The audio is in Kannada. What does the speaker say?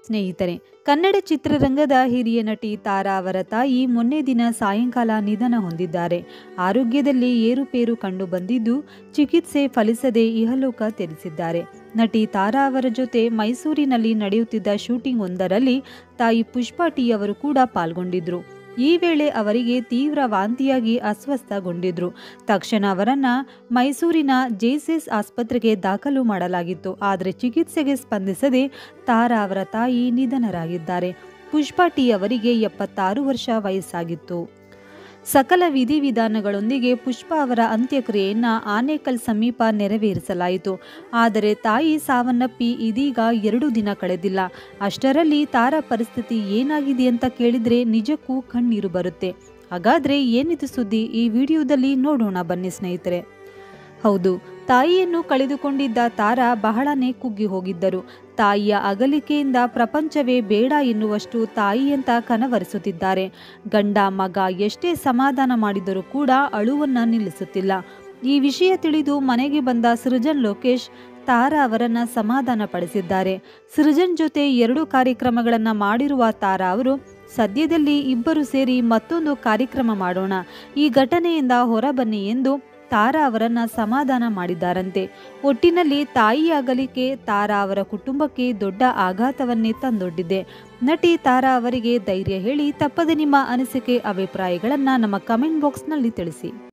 ಸ್ನೇಹಿತರೆ ಕನ್ನಡ ಚಿತ್ರರಂಗದ ಹಿರಿಯ ನಟಿ ತಾರಾ ಅವರ ತಾಯಿ ಮೊನ್ನೆ ದಿನ ಸಾಯಂಕಾಲ ನಿಧನ ಹೊಂದಿದ್ದಾರೆ ಆರೋಗ್ಯದಲ್ಲಿ ಏರುಪೇರು ಕಂಡು ಬಂದಿದ್ದು ಚಿಕಿತ್ಸೆ ಫಲಿಸದೆ ಇಹಲೋಕ ತೆರೆಸಿದ್ದಾರೆ ನಟಿ ತಾರಾ ಅವರ ಜೊತೆ ಮೈಸೂರಿನಲ್ಲಿ ನಡೆಯುತ್ತಿದ್ದ ಶೂಟಿಂಗ್ ಒಂದರಲ್ಲಿ ತಾಯಿ ಪುಷ್ಪಾ ಟಿ ಅವರು ಕೂಡ ಪಾಲ್ಗೊಂಡಿದ್ರು ಈ ವೇಳೆ ಅವರಿಗೆ ತೀವ್ರ ವಾಂತಿಯಾಗಿ ಅಸ್ವಸ್ಥಗೊಂಡಿದ್ರು ತಕ್ಷಣ ಅವರನ್ನ ಮೈಸೂರಿನ ಜೆಸಿಎಸ್ ಆಸ್ಪತ್ರೆಗೆ ದಾಖಲು ಮಾಡಲಾಗಿತ್ತು ಆದರೆ ಚಿಕಿತ್ಸೆಗೆ ಸ್ಪಂದಿಸದೆ ತಾರಾ ಅವರ ತಾಯಿ ನಿಧನರಾಗಿದ್ದಾರೆ ಪುಷ್ಪಾ ಟಿ ಅವರಿಗೆ ಎಪ್ಪತ್ತಾರು ವರ್ಷ ವಯಸ್ಸಾಗಿತ್ತು ಸಕಲ ವಿಧಿವಿಧಾನಗಳೊಂದಿಗೆ ಪುಷ್ಪಾ ಅವರ ಅಂತ್ಯಕ್ರಿಯೆಯನ್ನ ಆನೇಕಲ್ ಸಮೀಪ ನೆರವೇರಿಸಲಾಯಿತು ಆದರೆ ತಾಯಿ ಸಾವನ್ನಪ್ಪಿ ಇದೀಗ ಎರಡು ದಿನ ಕಳೆದಿಲ್ಲ ಅಷ್ಟರಲ್ಲಿ ತಾರಾ ಪರಿಸ್ಥಿತಿ ಏನಾಗಿದೆ ಅಂತ ಕೇಳಿದ್ರೆ ನಿಜಕ್ಕೂ ಕಣ್ಣೀರು ಬರುತ್ತೆ ಹಾಗಾದ್ರೆ ಏನಿದು ಸುದ್ದಿ ಈ ವಿಡಿಯೋದಲ್ಲಿ ನೋಡೋಣ ಬನ್ನಿ ಸ್ನೇಹಿತರೆ ಹೌದು ತಾಯಿಯನ್ನು ಕಳೆದುಕೊಂಡಿದ್ದ ತಾರಾ ಬಹಳನೇ ಕುಗ್ಗಿ ಹೋಗಿದ್ದರು ತಾಯಿಯ ಅಗಲಿಕೆಯಿಂದ ಪ್ರಪಂಚವೇ ಬೇಡ ಎನ್ನುವಷ್ಟು ತಾಯಿಯಂತ ಕನವರಿಸುತ್ತಿದ್ದಾರೆ ಗಂಡ ಮಗ ಎಷ್ಟೇ ಸಮಾಧಾನ ಮಾಡಿದರೂ ಕೂಡ ಅಳುವನ್ನ ನಿಲ್ಲಿಸುತ್ತಿಲ್ಲ ಈ ವಿಷಯ ತಿಳಿದು ಮನೆಗೆ ಬಂದ ಸೃಜನ್ ಲೋಕೇಶ್ ತಾರಾ ಅವರನ್ನ ಸಮಾಧಾನ ಪಡಿಸಿದ್ದಾರೆ ಸೃಜನ್ ಜೊತೆ ಎರಡು ಕಾರ್ಯಕ್ರಮಗಳನ್ನ ಮಾಡಿರುವ ತಾರಾ ಅವರು ಸದ್ಯದಲ್ಲಿ ಇಬ್ಬರು ಸೇರಿ ಮತ್ತೊಂದು ಕಾರ್ಯಕ್ರಮ ಮಾಡೋಣ ಈ ಘಟನೆಯಿಂದ ಹೊರಬನ್ನಿ ಎಂದು ತಾರಾ ಅವರನ್ನ ಸಮಾಧಾನ ಮಾಡಿದ್ದಾರಂತೆ ಒಟ್ಟಿನಲ್ಲಿ ತಾಯಿ ಅಗಲಿಕೆ ತಾರಾ ಅವರ ಕುಟುಂಬಕ್ಕೆ ದೊಡ್ಡ ಆಘಾತವನ್ನೇ ತಂದೊಡ್ಡಿದೆ ನಟಿ ತಾರಾ ಅವರಿಗೆ ಧೈರ್ಯ ಹೇಳಿ ತಪ್ಪದೆ ನಿಮ್ಮ ಅನಿಸಿಕೆ ಅಭಿಪ್ರಾಯಗಳನ್ನು ನಮ್ಮ ಕಮೆಂಟ್ ಬಾಕ್ಸ್ನಲ್ಲಿ ತಿಳಿಸಿ